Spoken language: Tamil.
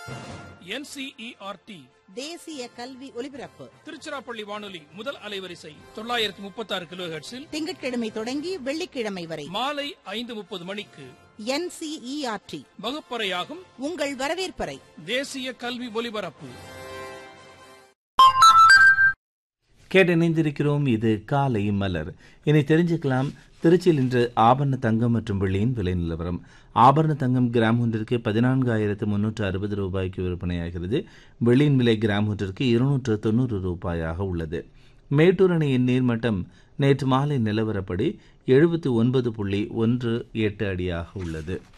என்சிஇஆர்டி தேசிய கல்வி ஒலிபரப்பு திருச்சிராப்பள்ளி வானொலி முதல் அலைவரிசை தொள்ளாயிரத்தி முப்பத்தி ஆறு கிலோ திங்கட்கிழமை தொடங்கி வெள்ளிக்கிழமை வரை மாலை ஐந்து முப்பது மணிக்கு என்சிஇஆர்டி வகுப்பறையாகும் உங்கள் வரவேற்பறை தேசிய கல்வி ஒலிபரப்பு கேட்டு இணைந்திருக்கிறோம் இது காலை மலர் இனி தெரிஞ்சுக்கலாம் திருச்சியில் இன்று ஆபரண தங்கம் மற்றும் வெள்ளியின் விலை நிலவரம் ஆபரண தங்கம் கிராம் ஒன்றிற்கு பதினான்காயிரத்து முன்னூற்று அறுபது ரூபாய்க்கு விற்பனையாகிறது வெள்ளியின் விலை கிராம் ஒன்றிற்கு இருநூற்று தொண்ணூறு ரூபாயாக உள்ளது மேட்டூர் அணையின் நீர்மட்டம் நேற்று மாலை நிலவரப்படி எழுபத்து ஒன்பது புள்ளி ஒன்று எட்டு அடியாக உள்ளது